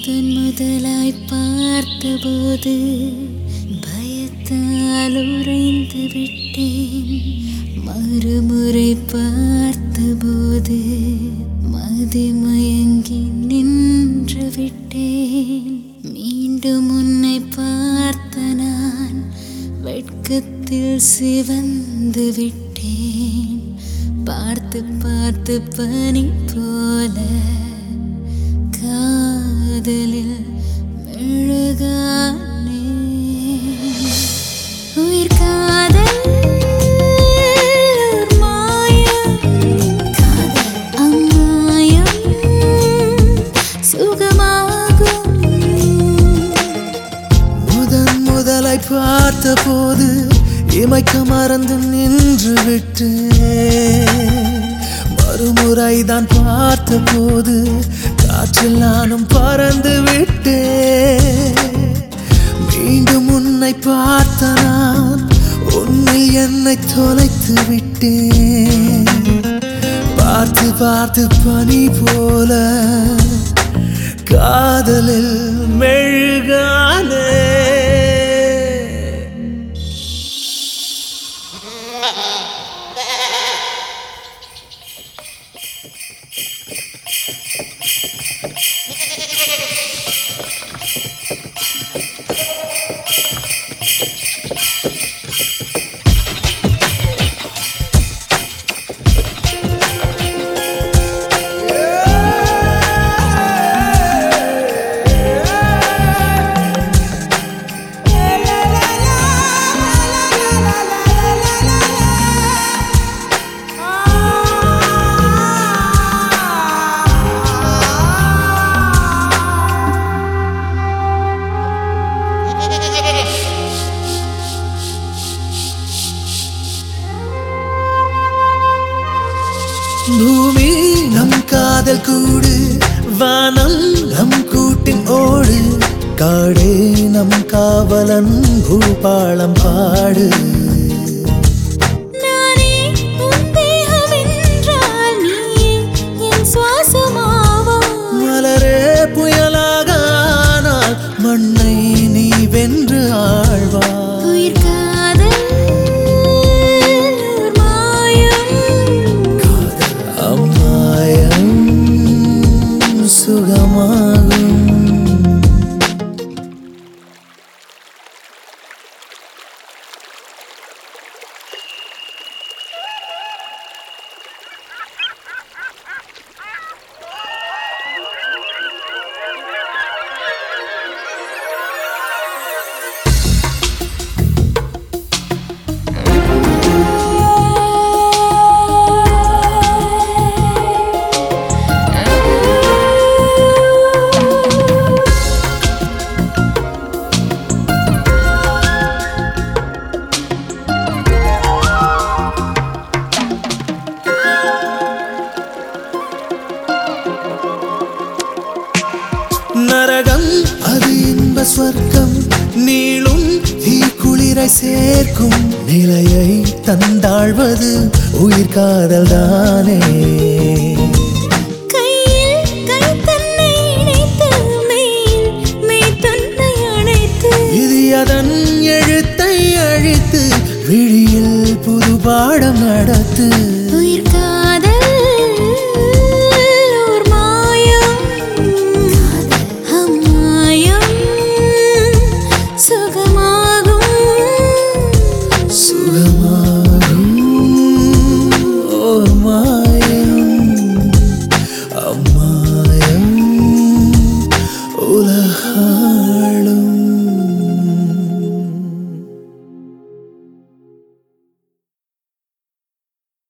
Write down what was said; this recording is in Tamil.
முதன் முதலாய் பார்த்தபோது பயத்தால் உறைந்து விட்டேன் மறுமுறை பார்த்தபோது மதிமயங்கி நின்று விட்டேன் மீண்டும் உன்னை பார்த்த நான் வெட்கத்தில் சிவந்து விட்டேன் பார்த்து பார்த்து பனி போல காதலில் மெழுகானே உயிர் காதல் ஒரு மாயம் அம்மாயம் சுகமாகும் முதன் முதலாய் பார்த்த போது இமைக்க மறந்து நின்று விட்டேன் மறுமுறை தான் பார்த்த போது காற்றில் நானும் பறந்து விட்டேன் மீண்டும் உன்னை பார்த்த நான் உன்னில் என்னை தொலைத்து விட்டேன் பார்த்து பார்த்து பனி போல காதலில் மெழுகானே பூமி நம் காதல் கூடு வானம் நம் கூட்டின் ஓடு காடே நம் காவலன் பூபாளம் பாடு நானே உன் தேகம் என்றால் நீயே என் சுவாசமாவா மலரே புயலாக ஆனால் மண்ணை நீ வென்று ஆழ்வா உயிர் காதல் ஒரு மாயம் அம்மாயம் சுகமாகும் நரகம் அது இன்ப ஸ்வர்க்கம் நீளும் தீ குளிரை சேர்க்கும் நிலையை தந்தாழ்வது உயிர் காதல் தானே